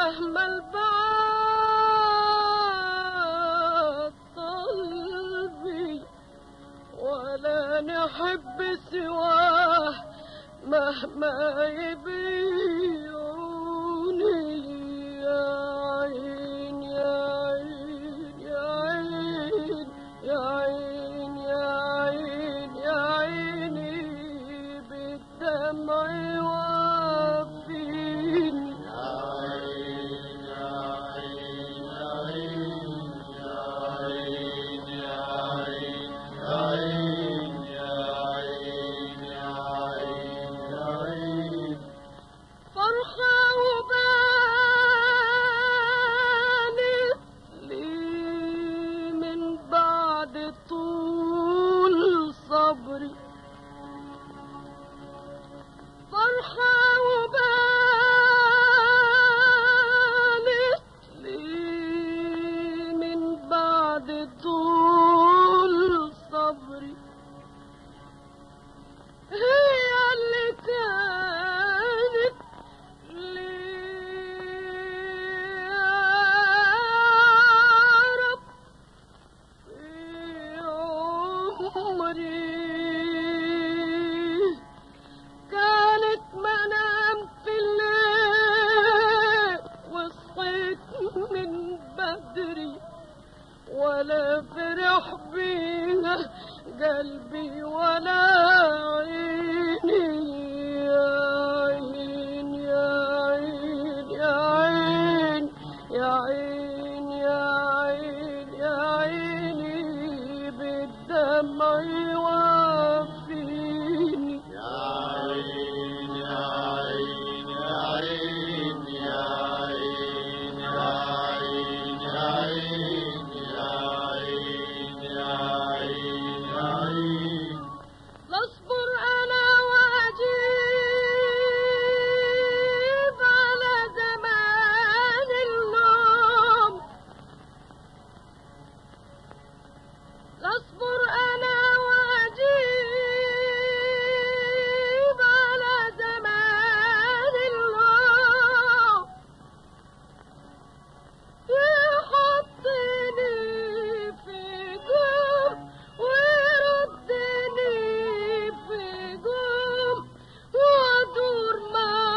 مهما البعاد قلبي ولا نحب سواه مهما يبيعوني يا عين يا عين يا عين يا عين يا عين يا عيني بالدمع وافيني فرحة وبانت لي من بعد طول صبري فرحة وبانت لي من بعد طول صبري هي اللي كانت لي يا رب في عمري كانت منام في الليل وصحيت من بدري ولا فرح بينا قلبي ولا عيني يا عين يا عين يا عين يا عين يا عين يا عيني بالدمع وافيني لاصبر انا واجيب على زمان اللوم لاصبر انا واجيب على زمان اللوم يحطني في جوم ويردني في جوم وادور مع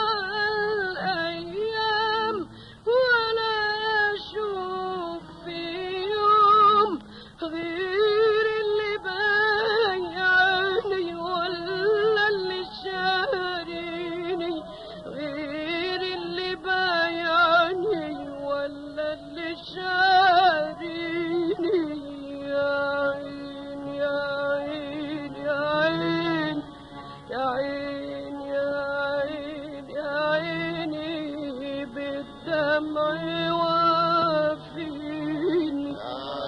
الايام ولا اشوف في يوم غير اللي بايعني ولا اللي شاريني غير اللي بايعني ولا اللي شاريني يا عين يا عين يا عين يا عين يا عين يا عيني بالدمع وافيني